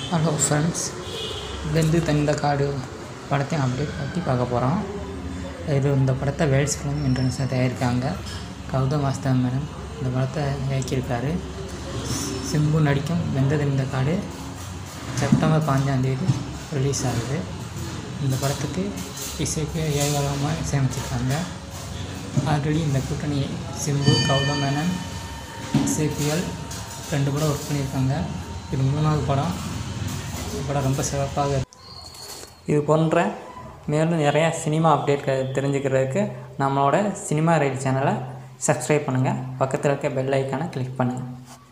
Hello friends வெந்து தந்த காடு படத்தையும் அப்டேட் பற்றி பார்க்க போகிறோம் இது இந்த படத்தை வேல்ஸ் ஃபிலிம் இன்டர்நேஷனல் தயாரிக்காங்க கௌதம் வாஸ்தவ மேனன் இந்த படத்தை இயக்கியிருக்காரு சிம்பு நடிக்கும் வெந்தது இந்த காடு செப்டம்பர் பாஞ்சாந்தேதி ரிலீஸ் ஆகுது இந்த படத்துக்கு இசைக்கு ஏகமாக இசையமைச்சிருக்காங்க ஆல்ரெடி இந்த கூட்டணி சிம்பு கௌதம் மேனன் இசைப்பியல் ரெண்டு படம் ஒர்க் பண்ணியிருக்காங்க இது மூணாவது படம் இந்த படம் ரொம்ப சிறப்பாக இருக்கு. இது போன்ற மேலும் நிறையா சினிமா அப்டேட் க- தெரிஞ்சுக்கிறதுக்கு நம்மளோட சினிமா ரைட் சேனலை சப்ஸ்கிரைப் பண்ணுங்கள் பக்கத்தில் இருக்க பெல் ஐக்கானை கிளிக் பண்ணுங்கள்